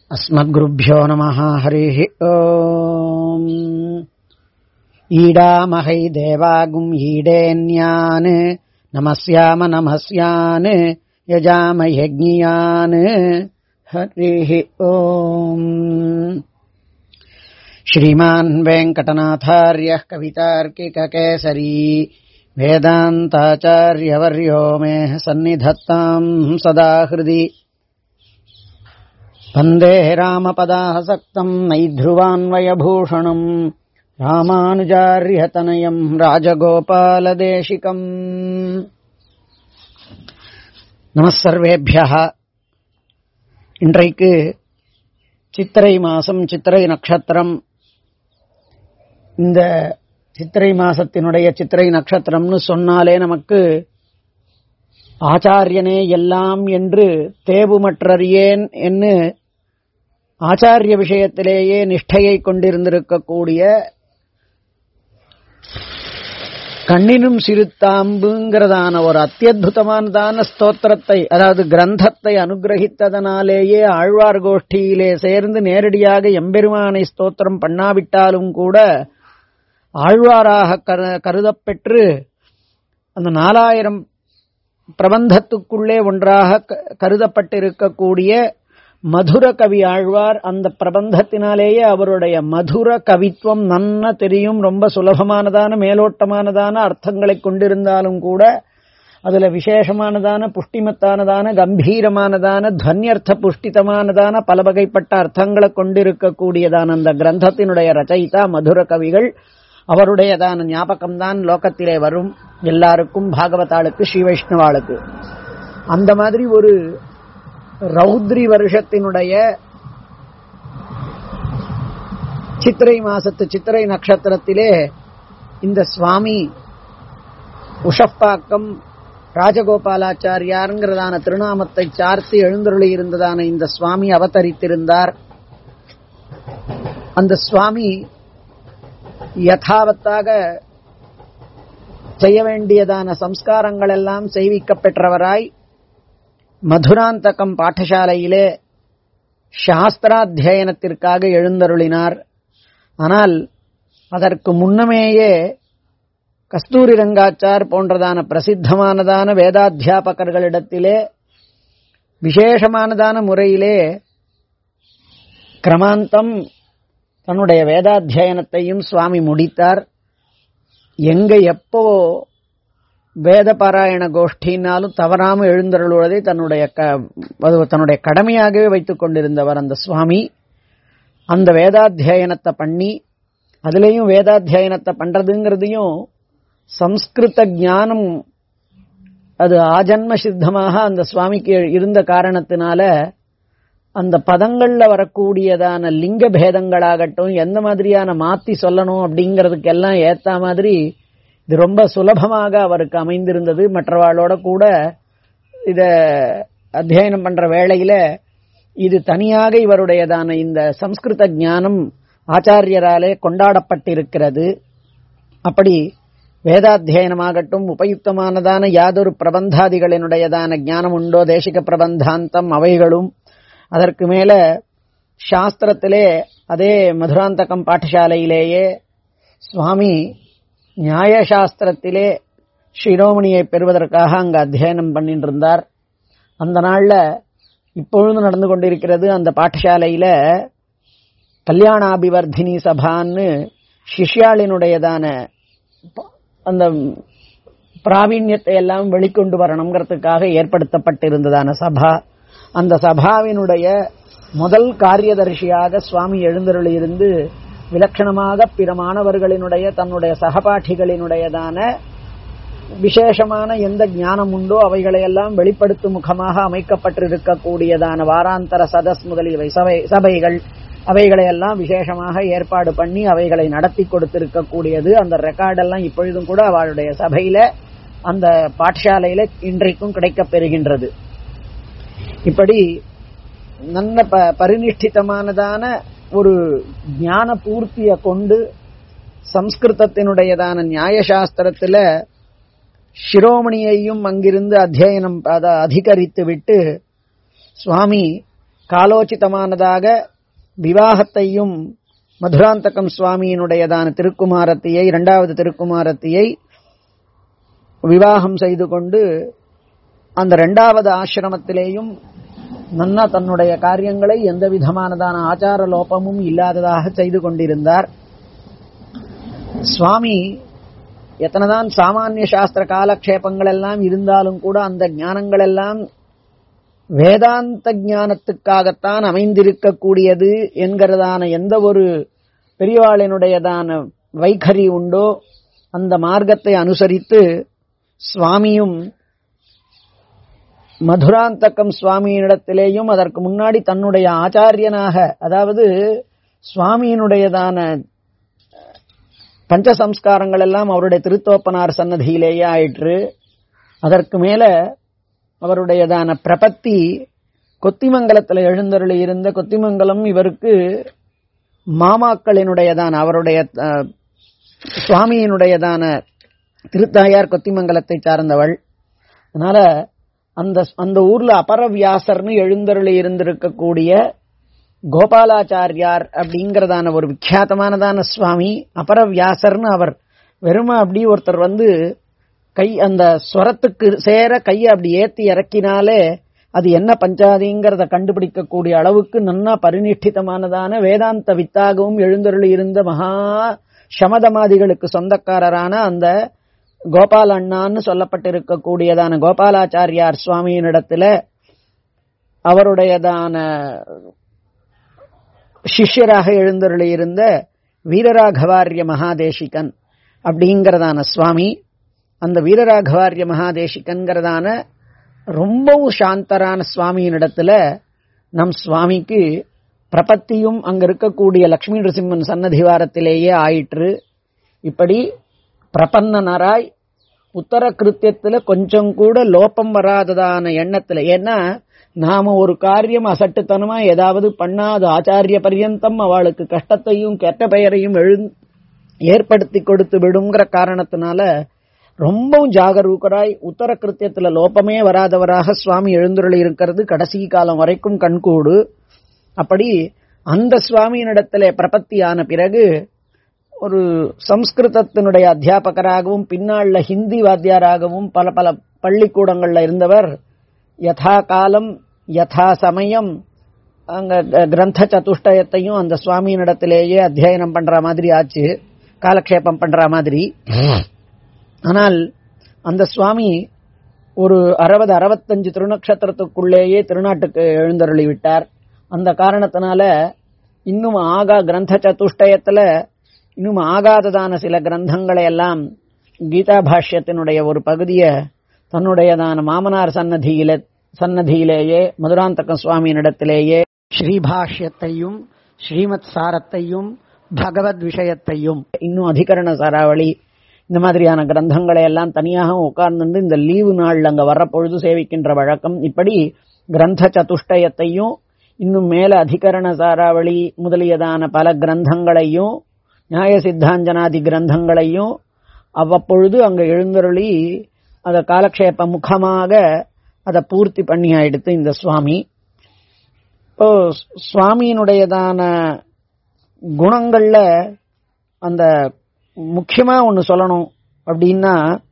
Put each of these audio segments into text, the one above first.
अस्मद्गुरुभ्यो नमः हरिः ओम् ईडामहै देवागुम् ईडेन्यान् नमस्याम नमस्यान् यजाम यज्ञियान् हरिः ओम् श्रीमान् वेङ्कटनाथार्यः कवितार्किककेसरी वेदान्ताचार्यवर्यो मे सन्निधत्ताम् सदा हृदि वन्दे रामपदासक्तम् नैध्रुवान्वयभूषणम् ராமானுஜாரியதனயம் ராஜகோபாலதேசிகம் நமசர்வேபியா இன்றைக்கு சித்திரை மாசம் சித்திரை நட்சத்திரம் இந்த சித்திரை மாசத்தினுடைய சித்திரை நட்சத்திரம்னு சொன்னாலே நமக்கு ஆச்சாரியனே எல்லாம் என்று தேவுமற்றறியேன் என்று ஆச்சாரிய விஷயத்திலேயே நிஷ்டையை கொண்டிருந்திருக்கக்கூடிய கண்ணினும் சிறுத்தாம்புங்கிறதான ஒரு அத்தியுதமானதான ஸ்தோத்திரத்தை அதாவது கிரந்தத்தை அனுகிரகித்ததனாலேயே ஆழ்வார் கோஷ்டியிலே சேர்ந்து நேரடியாக எம்பெருமானை ஸ்தோத்திரம் பண்ணாவிட்டாலும் கூட ஆழ்வாராக கருதப்பெற்று அந்த நாலாயிரம் பிரபந்தத்துக்குள்ளே ஒன்றாக கருதப்பட்டிருக்கக்கூடிய மதுர கவி ஆழ்வார் அந்த பிரபந்தத்தினாலேயே அவருடைய மதுர கவித்துவம் நன்ன தெரியும் ரொம்ப சுலபமானதான மேலோட்டமானதான அர்த்தங்களை கொண்டிருந்தாலும் கூட அதுல விசேஷமானதான புஷ்டிமத்தானதான கம்பீரமானதான துவன்யர்த்த புஷ்டிதமானதான பல வகைப்பட்ட அர்த்தங்களை கொண்டிருக்கக்கூடியதான அந்த கிரந்தத்தினுடைய ரச்சயிதா மதுர கவிகள் அவருடையதான ஞாபகம்தான் லோகத்திலே வரும் எல்லாருக்கும் பாகவதாளுக்கு ஸ்ரீ வைஷ்ணவாளுக்கு அந்த மாதிரி ஒரு ரௌத்ரி வருஷத்தினுடைய சித்திரை மாசத்து சித்திரை நட்சத்திரத்திலே இந்த சுவாமி உஷப்பாக்கம் ராஜகோபாலாச்சாரியாருங்கிறதான திருநாமத்தை சார்த்து எழுந்தருளி இருந்ததான இந்த சுவாமி அவதரித்திருந்தார் அந்த சுவாமி யதாவத்தாக செய்ய வேண்டியதான சம்ஸ்காரங்கள் எல்லாம் செய்விக்கப் பெற்றவராய் மதுராந்தகம் பாடசாலையிலே சாஸ்திராத்தியனத்திற்காக எழுந்தருளினார் ஆனால் அதற்கு முன்னமேயே கஸ்தூரி ரங்காச்சார் போன்றதான பிரசித்தமானதான வேதாத்தியாபகர்களிடத்திலே விசேஷமானதான முறையிலே கிரமாந்தம் தன்னுடைய வேதாத்தியனத்தையும் சுவாமி முடித்தார் எங்க எப்போ வேத பாராயண கோஷ்டினாலும் தவறாம எழுந்தருள்வதை தன்னுடைய தன்னுடைய கடமையாகவே வைத்துக் கொண்டிருந்தவர் அந்த சுவாமி அந்த வேதாத்தியனத்தை பண்ணி அதுலேயும் வேதாத்தியனத்தை பண்றதுங்கிறதையும் சம்ஸ்கிருத ஞானம் அது ஆஜன்ம சித்தமாக அந்த சுவாமிக்கு இருந்த காரணத்தினால அந்த பதங்கள்ல வரக்கூடியதான லிங்க பேதங்களாகட்டும் எந்த மாதிரியான மாத்தி சொல்லணும் அப்படிங்கிறதுக்கெல்லாம் ஏத்த மாதிரி இது ரொம்ப சுலபமாக அவருக்கு அமைந்திருந்தது மற்றவாளோட கூட இத அத்தியனம் பண்ற வேளையில இது தனியாக இவருடையதான இந்த சம்ஸ்கிருத ஞானம் ஆச்சாரியராலே கொண்டாடப்பட்டிருக்கிறது அப்படி வேதாத்தியனமாகட்டும் உபயுக்தமானதான யாதொரு பிரபந்தாதிகளினுடையதான ஞானம் உண்டோ தேசிக பிரபந்தாந்தம் அவைகளும் அதற்கு மேல சாஸ்திரத்திலே அதே மதுராந்தகம் பாடசாலையிலேயே சுவாமி நியாயசாஸ்திரத்திலே ஸ்ரீரோமணியை பெறுவதற்காக அங்கு அத்தியனம் பண்ணிட்டு இருந்தார் அந்த நாள்ல இப்பொழுது நடந்து கொண்டிருக்கிறது அந்த பாடசாலையில கல்யாணாபிவர்தினி சபான்னு சிஷ்யாளினுடையதான அந்த பிராவீண்யத்தை எல்லாம் வெளிக்கொண்டு வரணுங்கிறதுக்காக ஏற்படுத்தப்பட்டிருந்ததான சபா அந்த சபாவினுடைய முதல் காரியதர்ஷியாக சுவாமி எழுந்தருளி இருந்து விலட்சணமாக பிற மாணவர்களினுடைய தன்னுடைய சகபாഠிகளினுடையதான விசேஷமான எந்த ஞானம் உண்டோ அவைகளையெல்லாம் வெளிப்படுத்தும் முகமாக அமைக்கப்பட்டிருக்கக்கூடியதான வாராந்தர சதஸ் முதலியவை சபை சபைகள் அவைகளையெல்லாம் விசேஷமாக ஏற்பாடு பண்ணி அவைகளை நடத்தி கொடுத்திருக்கக்கூடியது அந்த ரெக்கார்டெல்லாம் இப்பொழுதும் கூட அவளுடைய சபையில அந்த பாఠசாலையில இன்றைக்கும் கிடைக்கப் பெறுகின்றது இப்படி நல்ல பரிநிஷ்டிதமானதான ஒரு ஞான பூர்த்தியை கொண்டு சம்ஸ்கிருதத்தினுடையதான நியாயசாஸ்திரத்துல சிரோமணியையும் அங்கிருந்து அத்தியனம் அதிகரித்து விட்டு சுவாமி காலோச்சிதமானதாக விவாகத்தையும் மதுராந்தகம் சுவாமியினுடையதான திருக்குமாரத்தியை இரண்டாவது திருக்குமாரத்தியை விவாகம் செய்து கொண்டு அந்த இரண்டாவது ஆசிரமத்திலேயும் நன்னா தன்னுடைய காரியங்களை எந்த விதமானதான ஆச்சார லோபமும் இல்லாததாக செய்து கொண்டிருந்தார் சுவாமி எத்தனைதான் சாமானிய சாஸ்திர காலக்ஷேபங்கள் எல்லாம் இருந்தாலும் கூட அந்த ஞானங்கள் எல்லாம் வேதாந்த ஞானத்துக்காகத்தான் அமைந்திருக்கக்கூடியது என்கிறதான எந்த ஒரு பெரியவாளினுடையதான வைகரி உண்டோ அந்த மார்க்கத்தை அனுசரித்து சுவாமியும் மதுராந்தகம் சுவாமியினிடத்திலேயும் அதற்கு முன்னாடி தன்னுடைய ஆச்சாரியனாக அதாவது சுவாமியினுடையதான பஞ்சசம்ஸ்காரங்கள் எல்லாம் அவருடைய திருத்தோப்பனார் சன்னதியிலேயே ஆயிற்று அதற்கு மேல அவருடையதான பிரபத்தி கொத்திமங்கலத்தில் எழுந்தருளி இருந்த கொத்திமங்கலம் இவருக்கு மாமாக்களினுடையதான அவருடைய அஹ், சுவாமியினுடையதான திருத்தாயார் கொத்திமங்கலத்தை சார்ந்தவள் அதனால அந்த அந்த ஊர்ல அபரவியாசர்னு எழுந்தருளி இருந்திருக்கக்கூடிய கோபாலாச்சாரியார் அப்படிங்கறதான ஒரு விக்கியாத்தமானதான சுவாமி அபரவியாசர்னு அவர் வெறும அப்படி ஒருத்தர் வந்து கை அந்த ஸ்வரத்துக்கு சேர கையை அப்படி ஏத்தி இறக்கினாலே அது என்ன பஞ்சாதிங்கிறத கண்டுபிடிக்கக்கூடிய அளவுக்கு நன்னா பரிநிஷ்டிதமானதான வேதாந்த வித்தாகவும் எழுந்தருளி இருந்த மகா சமதமாதிகளுக்கு சொந்தக்காரரான அந்த கோபால அண்ணான்னு சொல்லப்பட்டிருக்கக்கூடியதான கோபாலாச்சாரியார் சுவாமியினிடத்துல அவருடையதான சிஷ்யராக எழுந்தருளி இருந்த வீரராகவாரிய மகாதேசிகன் அப்படிங்கறதான சுவாமி அந்த வீரராகவாரிய மகாதேசிகன்கிறதான ரொம்பவும் சாந்தரான சுவாமியினிடத்துல நம் சுவாமிக்கு பிரபத்தியும் அங்க இருக்கக்கூடிய லக்ஷ்மி நரசிம்மன் சன்னதிவாரத்திலேயே ஆயிற்று இப்படி பிரபன்னனராய் உத்தர கிருத்தியத்துல கொஞ்சம் கூட லோபம் வராததான எண்ணத்துல ஏன்னா நாம ஒரு காரியம் அசட்டுத்தனமா ஏதாவது பண்ணாத ஆச்சாரிய பரியந்தம் அவளுக்கு கஷ்டத்தையும் கெட்ட பெயரையும் எழு ஏற்படுத்தி கொடுத்து விடுங்கிற காரணத்தினால ரொம்பவும் ஜாகரூகராய் உத்தர கிருத்தியத்துல லோபமே வராதவராக சுவாமி எழுந்துருளி இருக்கிறது கடைசி காலம் வரைக்கும் கண்கூடு அப்படி அந்த சுவாமியினிடத்திலே பிரபத்தியான பிறகு ஒரு சம்ஸ்கிருதத்தினுடைய அத்தியாபகராகவும் பின்னாள்ல ஹிந்தி வாத்தியாராகவும் பல பல பள்ளிக்கூடங்கள்ல இருந்தவர் யதா காலம் யதா சமயம் அங்க க- கிரந்த சதுஷ்டயத்தையும் அந்த சுவாமியினிடத்திலேயே அத்தியனம் பண்ற மாதிரி ஆச்சு காலக்ஷேபம் பண்ற மாதிரி ஆனால் அந்த சுவாமி ஒரு அறுபது அறுபத்தஞ்சு திருநக்ஷத்திரத்துக்குள்ளேயே திருநாட்டுக்கு எழுந்தருளி விட்டார் அந்த காரணத்தினால இன்னும் ஆகா கிரந்த சதுஷ்டயத்துல இன்னும் ஆகாததான சில கிரந்தங்களை எல்லாம் கீதா பாஷ்யத்தினுடைய ஒரு பகுதியை தன்னுடையதான மாமனார் சன்னதியில சன்னதியிலேயே மதுராந்தக சுவாமியினிடத்திலேயே ஸ்ரீபாஷ்யத்தையும் ஸ்ரீமத் சாரத்தையும் பகவத் விஷயத்தையும் இன்னும் அதிகரண சாராவளி இந்த மாதிரியான கிரந்தங்களை எல்லாம் தனியாக உட்கார்ந்து இந்த லீவு நாள் அங்க வர்ற பொழுது சேவிக்கின்ற வழக்கம் இப்படி கிரந்த சதுஷ்டயத்தையும் இன்னும் மேல அதிகரண சாராவளி முதலியதான பல கிரந்தங்களையும் நியாய சித்தாஞ்சனாதி கிரந்தங்களையும் அவ்வப்பொழுது அங்க எழுந்தருளி அத காலக்ஷேப முகமாக அதை பூர்த்தி பண்ணி ஆயிடுத்து இந்த சுவாமி இப்போ சுவாமியினுடையதான குணங்கள்ல அந்த முக்கியமா ஒன்னு சொல்லணும் அப்படின்னா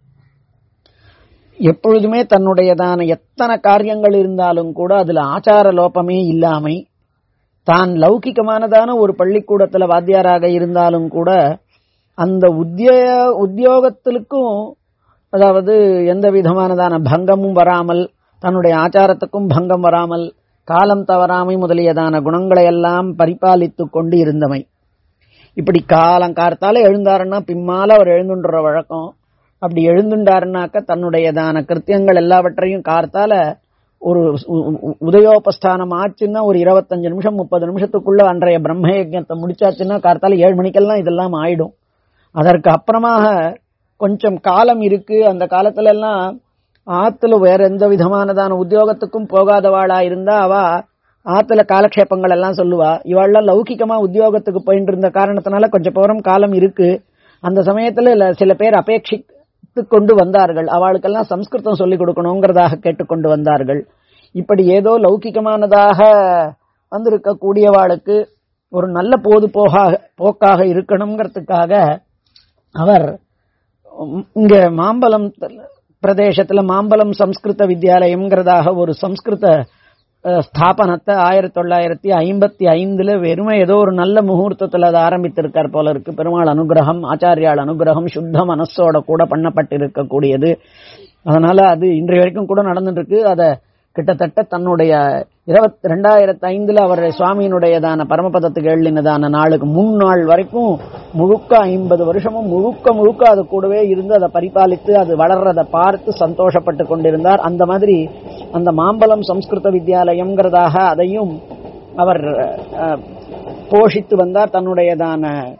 எப்பொழுதுமே தன்னுடையதான எத்தனை காரியங்கள் இருந்தாலும் கூட அதுல ஆச்சார லோபமே இல்லாமை தான் லௌகிகமானதான ஒரு பள்ளிக்கூடத்துல வாத்தியாராக இருந்தாலும் கூட அந்த உத்திய உத்தியோகத்திற்கும் அதாவது எந்த விதமானதான பங்கமும் வராமல் தன்னுடைய ஆச்சாரத்துக்கும் பங்கம் வராமல் காலம் தவறாமை முதலியதான குணங்களை எல்லாம் பரிபாலித்துக் கொண்டு இருந்தமை இப்படி காலம் கார்த்தால எழுந்தாருன்னா பின்னால அவர் எழுந்துன்ற வழக்கம் அப்படி எழுந்துண்டாருனாக்க தன்னுடையதான கிருத்தியங்கள் எல்லாவற்றையும் கார்த்தால ஒரு உ- உ- உதயோபஸ்தானம் ஆச்சுன்னா ஒரு இருபத்தஞ்சு நிமிஷம் முப்பது நிமிஷத்துக்குள்ள அன்றைய பிரம்ம யஜ்ஞத்தை முடிச்சாச்சுன்னா கார்த்தால ஏழு மணிக்கெல்லாம் இதெல்லாம் ஆயிடும் அதற்கு அப்புறமாக கொஞ்சம் காலம் இருக்கு அந்த காலத்துல எல்லாம் ஆத்துல வேற எந்த விதமானதான உத்தியோகத்துக்கும் போகாதவாளா இருந்தா அவ ஆத்துல காலக்ஷேபங்கள் எல்லாம் சொல்லுவா இவாள்லாம் லௌகிகமா உத்தியோகத்துக்கு போயிட்டு இருந்த காரணத்தினால கொஞ்சம் போறம் காலம் இருக்கு அந்த சமயத்துல இல்ல சில பேர் அபேட்சித்து கொண்டு வந்தார்கள் அவளுக்கெல்லாம் சம்ஸ்கிருதம் சொல்லிக் கொடுக்கணுங்கிறதாக கேட்டுக்கொண்டு வந்தார்கள் இப்படி ஏதோ லௌகிகமானதாக வந்திருக்கக்கூடியவாளுக்கு ஒரு நல்ல போது போகாக போக்காக இருக்கணுங்கிறதுக்காக அவர் இங்க மாம்பலம் பிரதேசத்துல மாம்பலம் சம்ஸ்கிருத வித்யாலயம்ங்கிறதாக ஒரு சம்ஸ்கிருத ஸ்தாபனத்தை ஆயிரத்தி தொள்ளாயிரத்தி ஐம்பத்தி ஐந்துல வெறுமை ஏதோ ஒரு நல்ல முகூர்த்தத்தில் அதை ஆரம்பித்திருக்கார் போல இருக்கு பெருமாள் அனுகிரகம் ஆச்சாரியால் அனுகிரகம் சுத்த மனசோட கூட பண்ணப்பட்டிருக்கக்கூடியது அதனால அது இன்றைய வரைக்கும் கூட நடந்துட்டு இருக்கு அதை கிட்டத்தட்ட தன்னுடைய இருபத்தி ரெண்டாயிரத்தி ஐந்துல அவர் சுவாமியினுடையதான பரமபதத்துக்கு எழுதினதான நாளுக்கு முன்னாள் வரைக்கும் முழுக்க ஐம்பது வருஷமும் முழுக்க முழுக்க அது கூடவே இருந்து அதை பரிபாலித்து அது வளர்றதை பார்த்து சந்தோஷப்பட்டு கொண்டிருந்தார் அந்த மாதிரி அந்த மாம்பலம் சம்ஸ்கிருத வித்யாலயம்ங்கிறதாக அதையும் அவர் போஷித்து வந்தார் தன்னுடையதான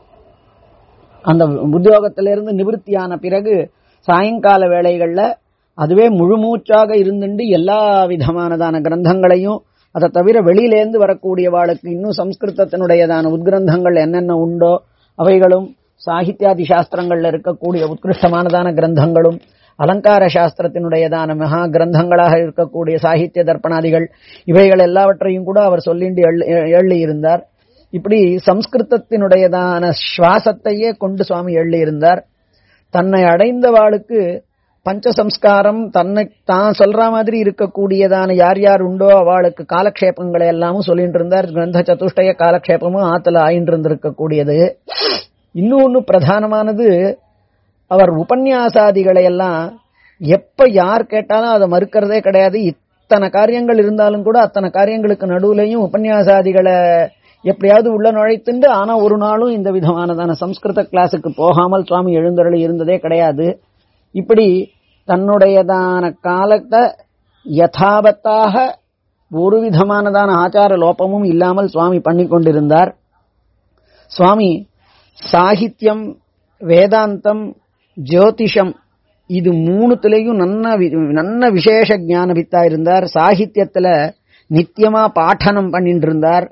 அந்த உத்தியோகத்திலிருந்து நிவர்த்தியான பிறகு சாயங்கால வேளைகள்ல அதுவே முழுமூச்சாக இருந்துட்டு எல்லா விதமானதான கிரந்தங்களையும் அதை தவிர வெளியிலேருந்து வரக்கூடியவாளுக்கு இன்னும் சம்ஸ்கிருதத்தினுடையதான உத்கிரந்தங்கள் என்னென்ன உண்டோ அவைகளும் சாகித்யாதி சாஸ்திரங்கள்ல இருக்கக்கூடிய உத்கிருஷ்டமானதான கிரந்தங்களும் அலங்கார சாஸ்திரத்தினுடையதான மகா கிரந்தங்களாக இருக்கக்கூடிய சாகித்ய தர்ப்பணாதிகள் இவைகள் எல்லாவற்றையும் கூட அவர் சொல்லிண்டு எள்ளி இருந்தார் இப்படி சம்ஸ்கிருதத்தினுடையதான சுவாசத்தையே கொண்டு சுவாமி எள்ளி இருந்தார் தன்னை அடைந்தவாளுக்கு பஞ்சசம்ஸ்காரம் தன்னை தான் சொல்ற மாதிரி இருக்கக்கூடியதான யார் யார் உண்டோ அவளுக்கு காலக்ஷேபங்களை எல்லாமும் சொல்லிட்டு இருந்தார் கிரந்த சதுஷ்டய காலக்ஷேபமும் ஆத்துல ஆயின்று இருந்திருக்கக்கூடியது இன்னொன்னு பிரதானமானது அவர் உபன்யாசாதிகளை எல்லாம் எப்ப யார் கேட்டாலும் அதை மறுக்கிறதே கிடையாது இத்தனை காரியங்கள் இருந்தாலும் கூட அத்தனை காரியங்களுக்கு நடுவுலையும் உபன்யாசாதிகளை எப்படியாவது உள்ள நுழைத்துண்டு ஆனா ஒரு நாளும் இந்த விதமானதான சம்ஸ்கிருத கிளாஸுக்கு போகாமல் சுவாமி எழுந்தருளி இருந்ததே கிடையாது இப்படி தன்னுடையதான காலத்தை யதாபத்தாக ஒரு விதமானதான ஆச்சார லோபமும் இல்லாமல் சுவாமி பண்ணி கொண்டிருந்தார் சுவாமி சாகித்யம் வேதாந்தம் ஜோதிஷம் இது மூணுத்திலையும் நன்ன நன்ன விசேஷ ஞான வித்தா இருந்தார் சாகித்யத்துல நித்தியமா பாட்டனம் பண்ணிட்டு இருந்தார்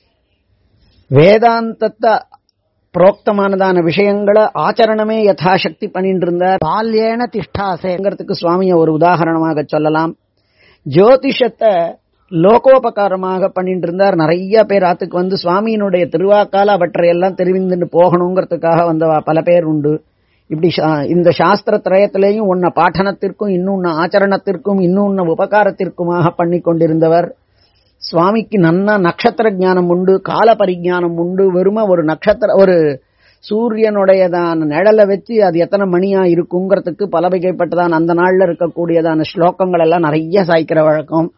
வேதாந்தத்தை புரோக்தமானதான விஷயங்களை ஆச்சரணமே யதாசக்தி பண்ணிட்டு இருந்தார் பால்யேன திஷ்டாசேங்கிறதுக்கு சுவாமியை ஒரு உதாரணமாக சொல்லலாம் ஜோதிஷத்தை லோகோபகாரமாக பண்ணிட்டு இருந்தார் நிறைய பேர் ஆத்துக்கு வந்து சுவாமியினுடைய திருவாக்கால அவற்றையெல்லாம் தெரிவிந்துட்டு போகணுங்கிறதுக்காக வந்த பல பேர் உண்டு இப்படி இந்த சாஸ்திர திரயத்திலேயும் உன்ன பாட்டனத்திற்கும் இன்னொன்னு ஆச்சரணத்திற்கும் இன்னொன்னு உபகாரத்திற்குமாக பண்ணி கொண்டிருந்தவர் சுவாமிக்கு நன்னா நட்சத்திர ஜானம் உண்டு கால பரிஜானம் உண்டு வெறும ஒரு நட்சத்திர ஒரு சூரியனுடையதான நிழலை வச்சு அது எத்தனை மணியா இருக்குங்கிறதுக்கு பல வகைப்பட்டதான அந்த நாள்ல இருக்கக்கூடியதான ஸ்லோகங்கள் எல்லாம் நிறைய சாய்க்கிற வழக்கம்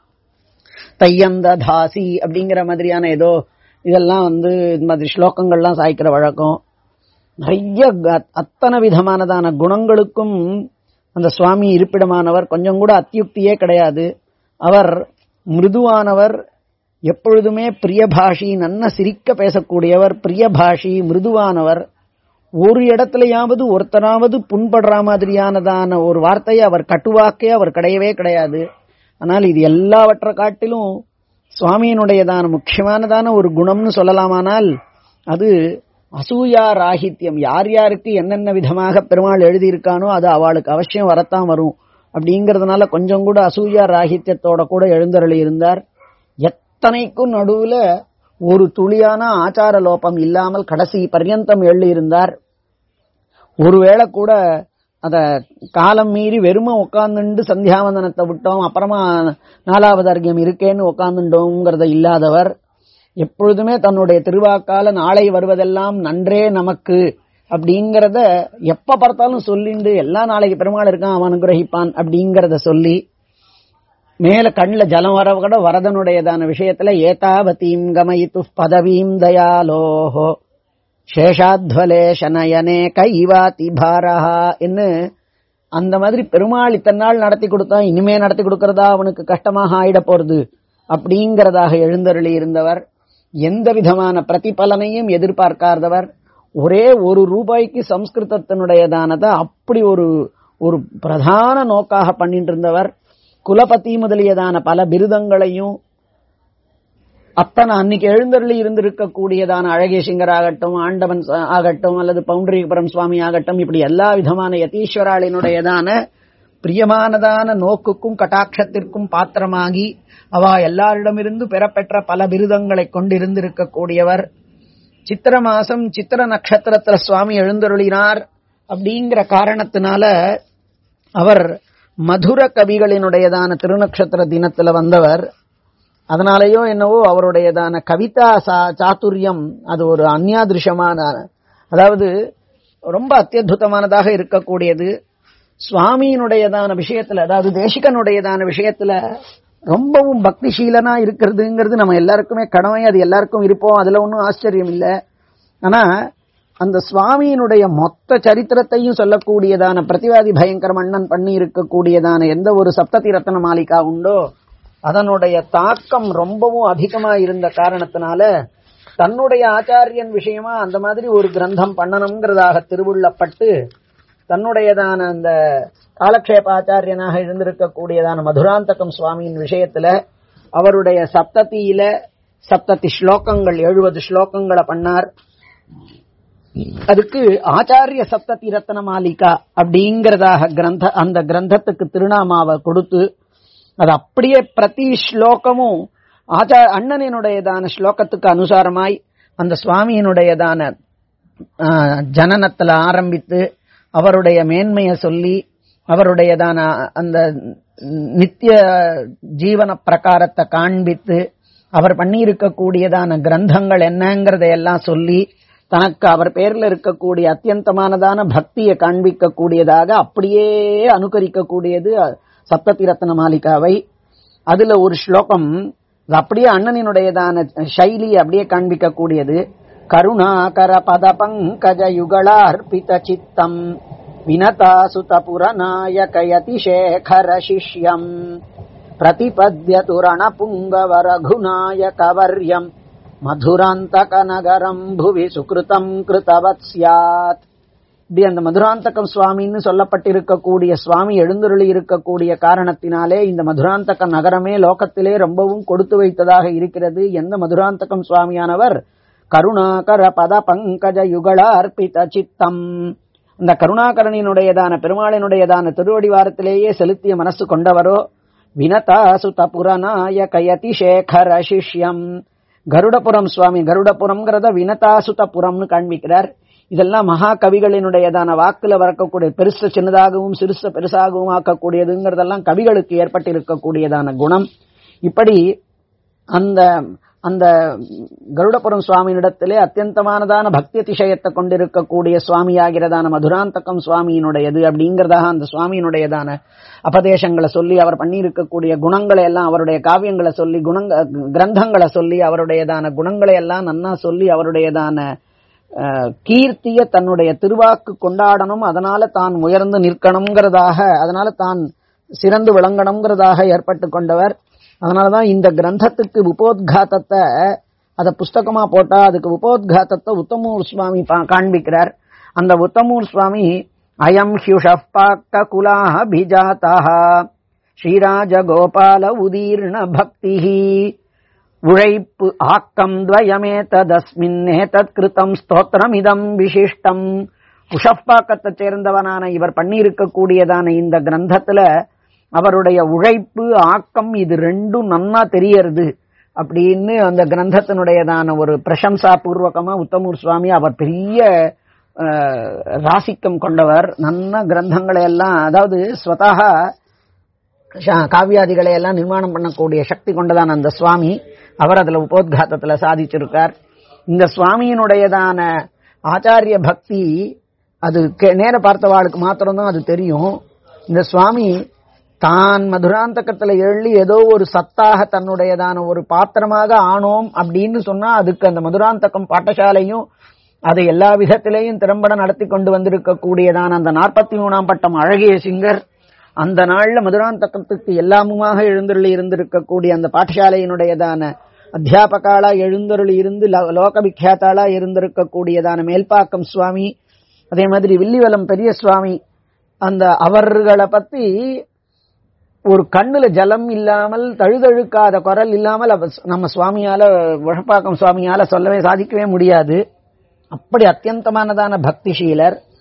தையந்த தாசி அப்படிங்கிற மாதிரியான ஏதோ இதெல்லாம் வந்து இந்த மாதிரி ஸ்லோகங்கள்லாம் சாய்க்கிற வழக்கம் நிறைய அத்தனை விதமானதான குணங்களுக்கும் அந்த சுவாமி இருப்பிடமானவர் கொஞ்சம் கூட அத்தியுக்தியே கிடையாது அவர் மிருதுவானவர் எப்பொழுதுமே பிரியபாஷி நன்ன சிரிக்க பேசக்கூடியவர் பிரியபாஷி மிருதுவானவர் ஒரு இடத்துலயாவது ஒருத்தராவது புண்படுற மாதிரியானதான ஒரு வார்த்தையை அவர் கட்டுவாக்கே அவர் கிடையவே கிடையாது ஆனால் இது எல்லாவற்றை காட்டிலும் சுவாமியினுடையதான முக்கியமானதான ஒரு குணம்னு சொல்லலாமானால் அது அசூயா ராகித்யம் யார் யாருக்கு என்னென்ன விதமாக பெருமாள் எழுதியிருக்கானோ அது அவளுக்கு அவசியம் வரத்தான் வரும் அப்படிங்கறதுனால கொஞ்சம் கூட அசூயா ராகித்யத்தோட கூட எழுந்தருளி இருந்தார் எத்தனைக்கும் நடுவுல ஒரு துளியான ஆச்சார லோபம் இல்லாமல் கடைசி பர்யந்தம் எழுதி இருந்தார் ஒருவேளை கூட அத காலம் மீறி வெறும உட்கார்ந்துண்டு சந்தியாவந்தனத்தை விட்டோம் அப்புறமா நாலாவது அர்க்கியம் இருக்கேன்னு உட்கார்ந்துட்டோங்கிறத இல்லாதவர் எப்பொழுதுமே தன்னுடைய திருவாக்கால நாளை வருவதெல்லாம் நன்றே நமக்கு அப்படிங்கறத எப்ப பார்த்தாலும் சொல்லிண்டு எல்லா நாளைக்கு பெருமாள் இருக்கான் அவன் அனுகிரகிப்பான் அப்படிங்கறத சொல்லி மேல கண்ணுல ஜலம் வர கூட வரதனுடையதான விஷயத்துல ஏதாவதீம் கமயித்து பதவீம் தயாலோஹோ சேஷாத்வலே சனயனே கைவாதி பாரஹா என்று அந்த மாதிரி பெருமாள் இத்தனை நாள் நடத்தி கொடுத்தா இனிமே நடத்தி கொடுக்கறதா அவனுக்கு கஷ்டமாக ஆயிட போறது அப்படிங்கறதாக எழுந்தருளி இருந்தவர் எந்த விதமான பிரதிபலனையும் எதிர்பார்க்காதவர் ஒரே ஒரு ரூபாய்க்கு சம்ஸ்கிருதத்தினுடையதானதை அப்படி ஒரு ஒரு பிரதான நோக்காக பண்ணிட்டு இருந்தவர் குலபதி முதலியதான பல பிருதங்களையும் அத்தனை அன்னைக்கு எழுந்தருளி இருந்திருக்கக்கூடியதான அழகேசிங்கர் ஆகட்டும் ஆண்டவன் ஆகட்டும் அல்லது பவுண்டரிபுரம் சுவாமி ஆகட்டும் இப்படி எல்லா விதமான யதீஸ்வராளினுடையதான பிரியமானதான நோக்குக்கும் கட்டாட்சத்திற்கும் பாத்திரமாகி அவ எல்லாரிடமிருந்து பெறப்பெற்ற பல விருதங்களை கொண்டிருந்திருக்கக்கூடியவர் சித்திர மாசம் சித்திர நட்சத்திரத்துல சுவாமி எழுந்தருளினார் அப்படிங்கிற காரணத்தினால அவர் மதுர கவிகளினுடையதான திருநக்ஷத்திர தினத்துல வந்தவர் அதனாலேயோ என்னவோ அவருடையதான கவிதா சாத்துரியம் அது ஒரு அந்யாதிருஷமான அதாவது ரொம்ப அத்தியுதமானதாக இருக்கக்கூடியது சுவாமியினுடையதான விஷயத்துல அதாவது தேசிகனுடையதான விஷயத்துல ரொம்பவும் பக்திசீலனா இருக்கிறதுங்கிறது நம்ம எல்லாருக்குமே கடமை அது எல்லாருக்கும் இருப்போம் அதுல ஒன்றும் ஆச்சரியம் இல்லை ஆனா அந்த சுவாமியினுடைய மொத்த சரித்திரத்தையும் சொல்லக்கூடியதான பிரதிவாதி பயங்கர மன்னன் பண்ணி இருக்கக்கூடியதான எந்த ஒரு சப்ததி ரத்ன மாளிகா உண்டோ அதனுடைய தாக்கம் ரொம்பவும் அதிகமா இருந்த காரணத்தினால தன்னுடைய ஆச்சாரியன் விஷயமா அந்த மாதிரி ஒரு கிரந்தம் பண்ணணுங்கிறதாக திருவுள்ளப்பட்டு தன்னுடையதான அந்த காலக்ஷேப ஆச்சாரியனாக இருந்திருக்கக்கூடியதான மதுராந்தகம் சுவாமியின் விஷயத்துல அவருடைய சப்தத்தியில சப்தத்தி ஸ்லோகங்கள் எழுபது ஸ்லோகங்களை பண்ணார் அதுக்கு ஆச்சாரிய சப்ததி ரத்ன மாலிகா அப்படிங்கறதாக கிரந்த அந்த கிரந்தத்துக்கு திருநாமாவை கொடுத்து அது அப்படியே பிரதி ஸ்லோகமும் ஆச்சா அண்ணனினுடையதான ஸ்லோகத்துக்கு அனுசாரமாய் அந்த சுவாமியினுடையதான ஜனனத்துல ஆரம்பித்து அவருடைய மேன்மையை சொல்லி அவருடையதான அந்த நித்திய ஜீவன பிரகாரத்தை காண்பித்து அவர் பண்ணியிருக்கக்கூடியதான கிரந்தங்கள் என்னங்கிறதையெல்லாம் சொல்லி தனக்கு அவர் பேர்ல இருக்கக்கூடிய அத்தியந்தமானதான பக்தியை காண்பிக்கக்கூடியதாக அப்படியே அனுகரிக்கக்கூடியது சப்ததி ரத்ன மாலிகாவை அதுல ஒரு ஸ்லோகம் அப்படியே அண்ணனினுடையதான சைலி அப்படியே காண்பிக்கக்கூடியது கருணாகர பத பங்கஜ யுகளார்பித சித்தம் வினதா சுத புரநாயகயதி சேகர சிஷ்யம் பிரதிபத்யது ரணபுங்கவ ரகுநாயகவர்யம் மதுராந்தக நகரம் புவி சுகிருதம் கிருதவத் சியாத் இப்படி அந்த மதுராந்தகம் சுவாமின்னு சொல்லப்பட்டிருக்கக்கூடிய சுவாமி எழுந்தருளி இருக்கக்கூடிய காரணத்தினாலே இந்த மதுராந்தக நகரமே லோகத்திலே ரொம்பவும் கொடுத்து வைத்ததாக இருக்கிறது எந்த மதுராந்தகம் சுவாமியானவர் கருணாகர பத பங்கஜ யுகள அர்ப்பித சித்தம் அந்த கருணாகரனினுடையதான பெருமாளினுடையதான திருவடிவாரத்திலேயே செலுத்திய மனசு கொண்டவரோ வினதா சுத புறநாய கயதி சேகர சிஷ்யம் கருடபுரம் சுவாமி கருடபுரம்ங்கிறத வினதாசுத புறம்னு காண்பிக்கிறார் இதெல்லாம் மகா கவிகளினுடையதான வாக்குல வரக்கூடிய பெருசு சின்னதாகவும் சிறுச பெருசாகவும் ஆக்கக்கூடியதுங்கிறதெல்லாம் கவிகளுக்கு ஏற்பட்டிருக்கக்கூடியதான குணம் இப்படி அந்த அந்த கருடபுரம் சுவாமியினிடத்திலே அத்தியந்தமானதான பக்தி அதிசயத்தை கொண்டிருக்கக்கூடிய சுவாமியாகிறதான மதுராந்தகம் சுவாமியினுடையது அப்படிங்கிறதாக அந்த சுவாமியினுடையதான அபதேசங்களை சொல்லி அவர் பண்ணியிருக்கக்கூடிய குணங்களை எல்லாம் அவருடைய காவியங்களை சொல்லி குணங்க கிரந்தங்களை சொல்லி அவருடையதான குணங்களை எல்லாம் நன்னா சொல்லி அவருடையதான கீர்த்திய தன்னுடைய திருவாக்கு கொண்டாடணும் அதனால தான் உயர்ந்து நிற்கணுங்கிறதாக அதனால தான் சிறந்து விளங்கணுங்கிறதாக ஏற்பட்டு கொண்டவர் அதனாலதான் இந்த கிரந்தத்துக்கு உபோத்காத்தத்தை அத புஸ்தகமா போட்டா அதுக்கு உபோத்காத்தத்தை உத்தமூர் சுவாமி காண்பிக்கிறார் அந்த உத்தமூர் சுவாமி அயம் ஹியுஷப்பாக்க குலாபிஜாத்தா ஸ்ரீராஜ கோபால உதீர்ண பக்தி உழைப்பு ஆக்கம் துவயமே ததஸ்மின்னே தத் கிருத்தம் ஸ்தோத்திரமிதம் விசிஷ்டம் குஷப்பாக்கத்தை சேர்ந்தவனான இவர் பண்ணியிருக்கக்கூடியதான இந்த கிரந்தத்துல அவருடைய உழைப்பு ஆக்கம் இது ரெண்டும் நன்னா தெரியறது அப்படின்னு அந்த கிரந்தத்தினுடையதான ஒரு பிரசம்சா பூர்வகமா உத்தமூர் சுவாமி அவர் பெரிய ராசிக்கம் கொண்டவர் நன்ன கிரந்தங்களை எல்லாம் அதாவது ஸ்வதகா காவியாதிகளை எல்லாம் நிர்மாணம் பண்ணக்கூடிய சக்தி கொண்டதான அந்த சுவாமி அவர் அதுல உபோத்காத்தத்துல சாதிச்சிருக்கார் இந்த சுவாமியினுடையதான ஆச்சாரிய பக்தி அது நேர பார்த்தவாளுக்கு மாத்திரம்தான் அது தெரியும் இந்த சுவாமி தான் மதுராந்தகத்துல எழுதி ஏதோ ஒரு சத்தாக தன்னுடையதான ஒரு பாத்திரமாக ஆனோம் அப்படின்னு சொன்னா அதுக்கு அந்த மதுராந்தகம் பாட்டசாலையும் அதை எல்லா விதத்திலேயும் திறம்பட நடத்தி கொண்டு வந்திருக்கக்கூடியதான அந்த நாற்பத்தி மூணாம் பட்டம் அழகிய சிங்கர் அந்த நாள்ல மதுராந்தகத்துக்கு எல்லாமுமாக எழுந்தருளி இருந்திருக்கக்கூடிய அந்த பாடசாலையினுடையதான அத்தியாபகாலா எழுந்தருளி இருந்து லோக விக்யாத்தாளா இருந்திருக்கக்கூடியதான மேல்பாக்கம் சுவாமி அதே மாதிரி வில்லிவலம் பெரிய சுவாமி அந்த அவர்களை பத்தி ஒரு கண்ணுல ஜலம் இல்லாமல் தழுதழுக்காத குரல் இல்லாமல் நம்ம சுவாமியால உழப்பாக்கம் சுவாமியால சொல்லவே சாதிக்கவே முடியாது அப்படி அத்தியந்தமானதான பக்திஷீலர்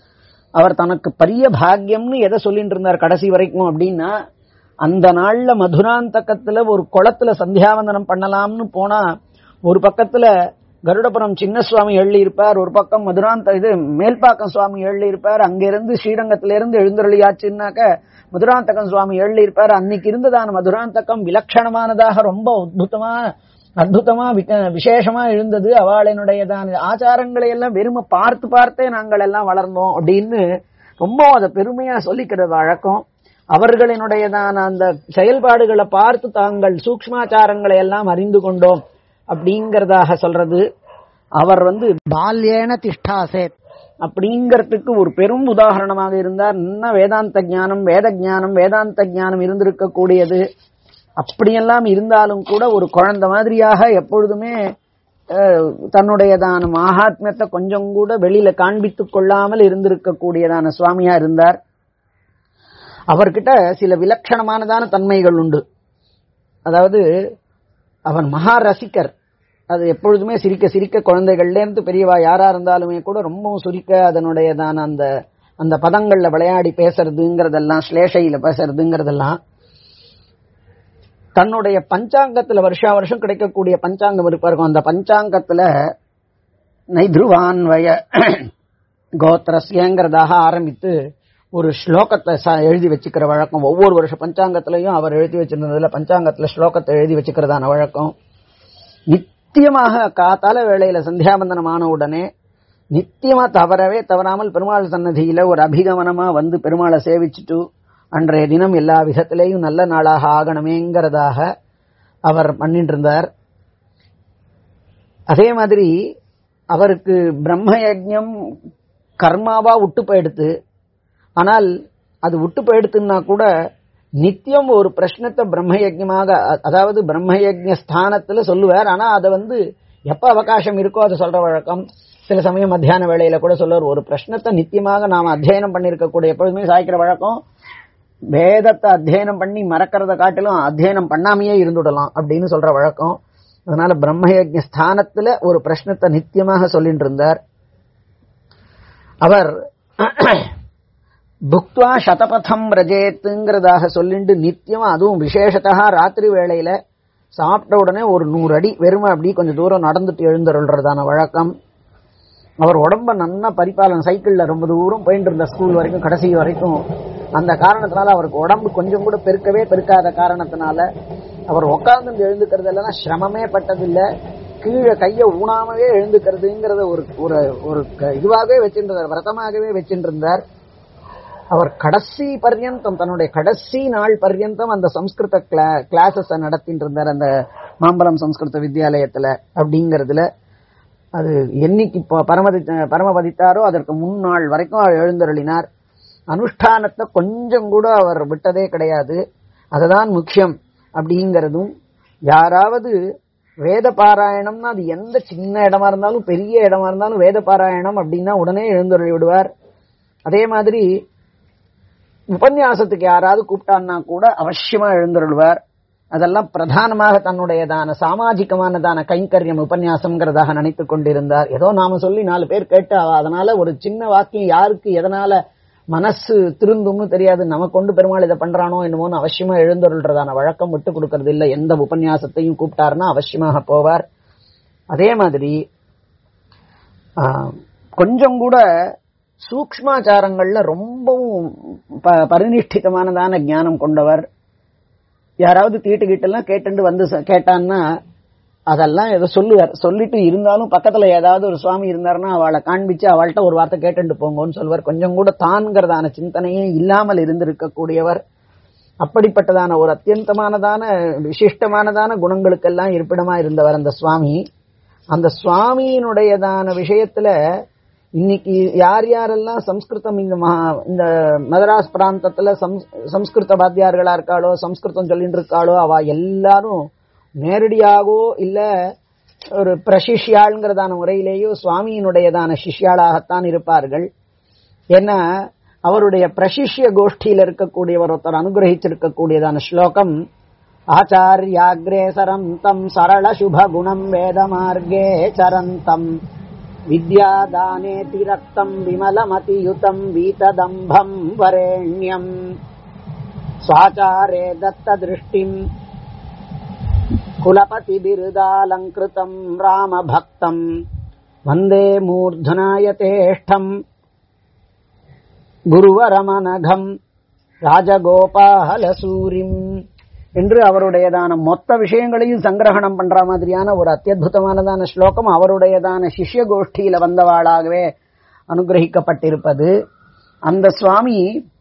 அவர் தனக்கு பெரிய பாக்கியம்னு எதை சொல்லிட்டு இருந்தார் கடைசி வரைக்கும் அப்படின்னா அந்த நாள்ல மதுராந்தகத்துல ஒரு குளத்துல சந்தியாவந்தனம் பண்ணலாம்னு போனா ஒரு பக்கத்துல கருடபுரம் சின்ன சுவாமி எழுதி இருப்பார் ஒரு பக்கம் மதுராந்த இது மேல்பாக்கம் சுவாமி எழுதி இருப்பார் அங்கிருந்து ஸ்ரீரங்கத்தில இருந்து எழுந்தருளியாச்சுன்னாக்க மதுராந்தகம் சுவாமி எழுதி இருப்பார் அன்னைக்கு இருந்ததான மதுராந்தகம் விலட்சணமானதாக ரொம்ப அற்புதமா அற்புதமா விக- விசேஷமா எழுந்தது அவளினுடையதான ஆச்சாரங்களை எல்லாம் வெறும பார்த்து பார்த்தே நாங்கள் எல்லாம் வளர்ந்தோம் அப்படின்னு ரொம்ப அதை பெருமையா சொல்லிக்கிறது வழக்கம் அவர்களினுடையதான அந்த செயல்பாடுகளை பார்த்து தாங்கள் சூக்ஷ்மாச்சாரங்களை எல்லாம் அறிந்து கொண்டோம் அப்படிங்கறதாக சொல்றது அவர் வந்து பால்யேன திஷ்டாசேத் அப்படிங்கறதுக்கு ஒரு பெரும் உதாரணமாக இருந்தார் இன்னும் வேதாந்த ஞானம் வேத ஞானம் வேதாந்த ஞானம் இருந்திருக்க கூடியது அப்படியெல்லாம் இருந்தாலும் கூட ஒரு குழந்தை மாதிரியாக எப்பொழுதுமே அஹ், தன்னுடையதான மகாத்மியத்தை கொஞ்சம் கூட வெளியில காண்பித்துக் கொள்ளாமல் இருந்திருக்க கூடியதான சுவாமியா இருந்தார் அவர்கிட்ட சில விலட்சணமானதான தன்மைகள் உண்டு அதாவது அவன் மகா ரசிகர் அது எப்பொழுதுமே சிரிக்க சிரிக்க குழந்தைகள்ல இருந்து பெரியவா யாரா இருந்தாலுமே கூட ரொம்பவும் சுரிக்க அதனுடையதான அந்த அந்த பதங்கள்ல விளையாடி பேசுறதுங்கிறதெல்லாம் ஸ்லேஷையில பேசுறதுங்கிறதெல்லாம் தன்னுடைய பஞ்சாங்கத்துல வருஷா வருஷம் கிடைக்கக்கூடிய பஞ்சாங்கம் இருப்பாருக்கும் அந்த பஞ்சாங்கத்துல நைத்ருவான்வய கோத்திரஸ்யங்கிறதாக ஆரம்பித்து ஒரு ஸ்லோகத்தை ச- எழுதி வச்சுக்கிற வழக்கம் ஒவ்வொரு வருஷ பஞ்சாங்கத்திலையும் அவர் எழுதி வச்சிருந்ததுல பஞ்சாங்கத்துல ஸ்லோகத்தை எழுதி வச்சுக்கிறதான வழக்கம் நித்தியமாக காத்தால வேளையில சந்தியாபந்தனம் ஆன உடனே நித்தியமா தவறவே தவறாமல் பெருமாள் சன்னதியில ஒரு அபிகமனமா வந்து பெருமாளை சேவிச்சுட்டு அன்றைய தினம் எல்லா விதத்திலேயும் நல்ல நாளாக ஆகணுமேங்கிறதாக அவர் பண்ணிட்டு இருந்தார் அதே மாதிரி அவருக்கு பிரம்ம யஜ்ஞம் கர்மாவா விட்டு போயிடுத்து ஆனால் அது விட்டு போயிடுத்துன்னா கூட நித்தியம் ஒரு பிரஷ்னத்தை பிரம்ம யஜ்ஞமாக அ- அதாவது பிரம்ம யஜ்ஞ ஸ்தானத்துல சொல்லுவார் ஆனா அதை வந்து எப்ப அவகாசம் இருக்கோ அதை சொல்ற வழக்கம் சில சமயம் மத்தியான வேளையில கூட சொல்லுவார் ஒரு பிரஷ்னத்தை நித்தியமாக நாம அத்தியனம் பண்ணிருக்க கூட எப்பொழுதுமே சாய்க்கிற வழக்கம் வேதத்தை அத்தியனம் பண்ணி மறக்கிறத காட்டிலும் அத்தியனம் பண்ணாமையே இருந்துடலாம் அப்படின்னு சொல்ற வழக்கம் அதனால பிரம்மயஜ்ஞ ஸ்தானத்துல ஒரு பிரஷ்னத்தை நித்தியமாக சொல்லிட்டு இருந்தார் அவர் புக்துவா சதபதம் ரஜேத்துங்கிறதாக சொல்லிட்டு நித்தியம் அதுவும் விசேஷத்தா ராத்திரி வேளையில சாப்பிட்ட உடனே ஒரு நூறு அடி வெறுமை அப்படி கொஞ்சம் தூரம் நடந்துட்டு எழுந்துருள்றதான வழக்கம் அவர் உடம்ப நன்னா பரிபாலனை சைக்கிள்ல ரொம்ப தூரம் போயிட்டு இருந்த ஸ்கூல் வரைக்கும் கடைசி வரைக்கும் அந்த காரணத்தினால அவருக்கு உடம்பு கொஞ்சம் கூட பெருக்கவே பெருக்காத காரணத்தினால அவர் உட்கார்ந்து எழுந்துக்கிறது இல்லைன்னா சிரமமே பட்டதில்லை கீழே கையை ஊனாமவே எழுந்துக்கிறதுங்கிறத ஒரு ஒரு ஒரு க- இதுவாகவே வச்சிருந்தார் விரதமாகவே வச்சிருந்தார் அவர் கடைசி பர்யந்தம் தன்னுடைய கடைசி நாள் பர்யந்தம் அந்த சம்ஸ்கிருத கிளாஸஸ் நடத்திட்டு இருந்தார் அந்த மாம்பலம் சம்ஸ்கிருத வித்யாலயத்துல அப்படிங்கறதுல அது என்னைக்கு இப்போ பரமதி பரமபதித்தாரோ அதற்கு முன்னாள் வரைக்கும் அவர் எழுந்தருளினார் அனுஷ்டானத்தை கொஞ்சம் கூட அவர் விட்டதே கிடையாது அதுதான் முக்கியம் அப்படிங்கிறதும் யாராவது வேத பாராயணம்னா அது எந்த சின்ன இடமா இருந்தாலும் பெரிய இடமா இருந்தாலும் வேத பாராயணம் அப்படின்னா உடனே எழுந்தருளி விடுவார் அதே மாதிரி உபன்யாசத்துக்கு யாராவது கூப்பிட்டான்னா கூட அவசியமா எழுந்தருள்வார் அதெல்லாம் பிரதானமாக தன்னுடையதான சாமாஜிகமானதான கைங்கரியம் உபன்யாசம்ங்கிறதாக நினைத்துக் கொண்டிருந்தார் ஏதோ நாம சொல்லி நாலு பேர் கேட்டு அவ அதனால ஒரு சின்ன வாக்கியம் யாருக்கு எதனால மனசு திருந்தும்னு தெரியாது நம்ம கொண்டு பெருமாள் இதை பண்றானோ என்னமோன்னு அவசியமா எழுந்தருள்றதான வழக்கம் விட்டு கொடுக்கறது இல்ல எந்த உபன்யாசத்தையும் கூப்பிட்டாருன்னா அவசியமாக போவார் அதே மாதிரி ஆ, கொஞ்சம் கூட சூக்ஷ்மாச்சாரங்கள்ல ரொம்பவும் ப- பரிநிஷ்டிதமானதான ஞானம் கொண்டவர் யாராவது தீட்டு கீட்டெல்லாம் கேட்டுண்டு வந்து ச- கேட்டான்னா அதெல்லாம் ஏதோ சொல்லுவார் சொல்லிட்டு இருந்தாலும் பக்கத்துல ஏதாவது ஒரு சுவாமி இருந்தாருன்னா அவளை காண்பிச்சு அவள்கிட்ட ஒரு வார்த்தை கேட்டுண்டு போங்கன்னு சொல்லுவார் கொஞ்சம் கூட தான்கிறதான சிந்தனையே இல்லாமல் இருந்திருக்கக்கூடியவர் அப்படிப்பட்டதான ஒரு அத்தியந்தமானதான விசிஷ்டமானதான குணங்களுக்கெல்லாம் இருப்பிடமா இருந்தவர் அந்த சுவாமி அந்த சுவாமியினுடையதான விஷயத்துல இன்னைக்கு யார் யாரெல்லாம் சம்ஸ்கிருதம் இந்த மகா இந்த மதராஸ் பிராந்தத்துல சம்ஸ்- சம்ஸ்கிருத வாத்தியார்களா இருக்காளோ சம்ஸ்கிருதம் சொல்லிட்டு இருக்காளோ அவ எல்லாரும் நேரடியாகவோ இல்ல ஒரு பிரசிஷ்யாள்ங்கிறதான முறையிலேயோ சுவாமியினுடையதான சிஷ்யாளாகத்தான் இருப்பார்கள் ஏன்னா அவருடைய பிரசிஷ்ய கோஷ்டியில இருக்கக்கூடியவர் ஒருத்தர் அனுகிரகிச்சிருக்கக்கூடியதான ஸ்லோகம் ஆச்சாரியாகிரேசரம் தம் சரள சுப குணம் வேத மார்க்கே சரந்தம் विद्यादानेति रक्तम् विमलमतियुतम् वीतदम्भम् वरेण्यम् स्वाचारे दत्तदृष्टिम् कुलपतिबिरुदालङ्कृतम् रामभक्तम् वन्दे मूर्धनायतेष्ठम् குருவரமனகம் ராஜகோபாலசூரிம் என்று அவருடையதான மொத்த விஷயங்களையும் சங்கிரகணம் பண்ற மாதிரியான ஒரு அத்தியுதமானதான ஸ்லோகம் அவருடையதான சிஷ்ய கோஷ்டியில வந்தவாளாகவே அனுகிரகிக்கப்பட்டிருப்பது அந்த சுவாமி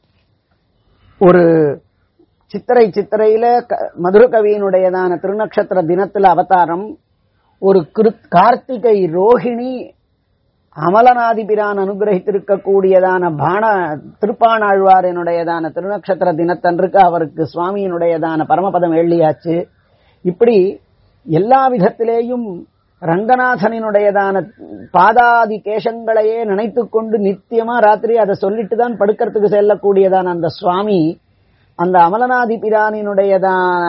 ஒரு சித்திரை சித்திரையில மதுரகவியினுடையதான திருநக்ஷத்திர தினத்துல அவதாரம் ஒரு கார்த்திகை ரோஹிணி அமலநாதிபிரான் அனுகிரகித்திருக்கக்கூடியதான பான திருப்பாணாழ்வாரினுடையதான திருநக்ஷத்திர தினத்தன்றுக்கு அவருக்கு சுவாமியினுடையதான பரமபதம் எழுதியாச்சு இப்படி எல்லா விதத்திலேயும் ரங்கநாதனினுடையதான பாதாதி கேசங்களையே நினைத்து கொண்டு நித்தியமா ராத்திரி அதை சொல்லிட்டு தான் படுக்கிறதுக்கு செல்லக்கூடியதான அந்த சுவாமி அந்த அமலநாதி பிரானினுடையதான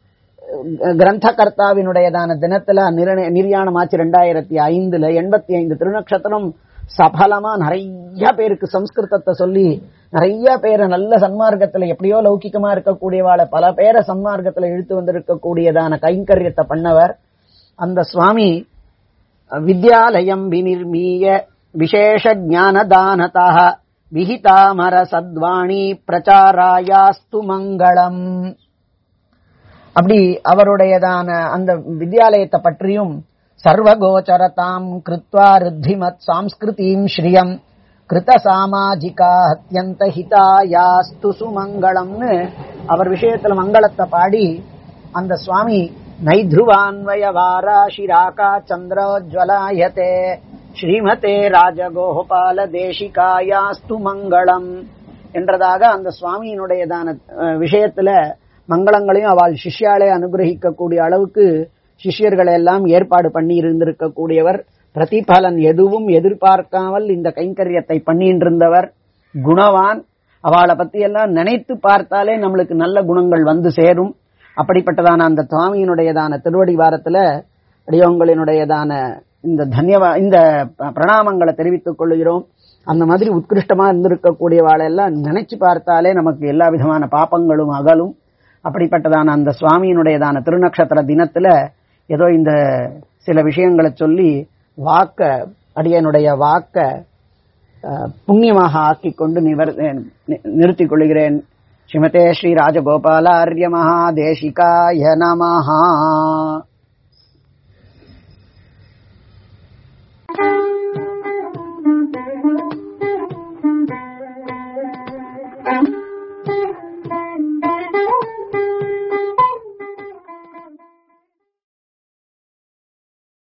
கிரந்தகர்த்தாவினுடையதான தினத்துல நிர்யாணம் ஆச்சு ரெண்டாயிரத்தி ஐந்துல எண்பத்தி ஐந்து திருநக்ஷத்திரம் சபலமா நிறைய பேருக்கு சம்ஸ்கிருதத்தை சொல்லி நிறைய பேரை நல்ல சன்மார்க்கத்துல எப்படியோ லௌகிக்கமா இருக்கக்கூடியவாளை பல பேரை சன்மார்க்கத்துல இழுத்து வந்திருக்கக்கூடியதான கைங்கரியத்தை பண்ணவர் அந்த சுவாமி வித்யாலயம் வினிர்மீய விசேஷ ஞானதானதா விஹிதாமர சத்வாணி பிரச்சாராயாஸ்து மங்களம் அப்படி அவருடையதான அந்த வித்யாலயத்தை பற்றியும் சர்வகோச்சரதாம் கிருத்வா ரித்திமத் சாம்ஸ்கிருதீம் ஸ்ரீயம் கிருத சாமாஜிகா அத்தியந்த ஹிதாயாஸ்து சுமங்களம்னு அவர் விஷயத்துல மங்களத்தை பாடி அந்த சுவாமி நைத்ருவான்வய வாராஷிராகா சந்திரோஜ்வலாயதே ஸ்ரீமதே ராஜகோபால தேசிகாயாஸ்து மங்களம் என்றதாக அந்த சுவாமியினுடையதான விஷயத்துல மங்களங்களையும் அவள் சிஷ்யாலே அனுகிரகிக்கக்கூடிய அளவுக்கு சிஷ்யர்களை எல்லாம் ஏற்பாடு பண்ணி இருந்திருக்கக்கூடியவர் பிரதிபலன் எதுவும் எதிர்பார்க்காமல் இந்த கைங்கரியத்தை பண்ணிட்டு இருந்தவர் குணவான் அவளை பத்தி எல்லாம் நினைத்து பார்த்தாலே நம்மளுக்கு நல்ல குணங்கள் வந்து சேரும் அப்படிப்பட்டதான அந்த சுவாமியினுடையதான திருவடி வாரத்துல அடியவங்களினுடையதான இந்த தன்யவா இந்த பிரணாமங்களை தெரிவித்துக் கொள்கிறோம் அந்த மாதிரி உத்கிருஷ்டமா இருந்திருக்கக்கூடியவாளெல்லாம் நினைச்சு பார்த்தாலே நமக்கு எல்லா விதமான பாப்பங்களும் அகலும் அப்படிப்பட்டதான அந்த சுவாமியினுடையதான திருநக்ஷத்திர தினத்துல ஏதோ இந்த சில விஷயங்களை சொல்லி வாக்க அடியனுடைய வாக்க புண்ணியமாக ஆக்கிக் கொண்டு நிவர் நிறுத்திக் கொள்கிறேன் ஸ்ரீமதே ஸ்ரீ ராஜகோபாலாரிய மகாதேசிகாய நமஹா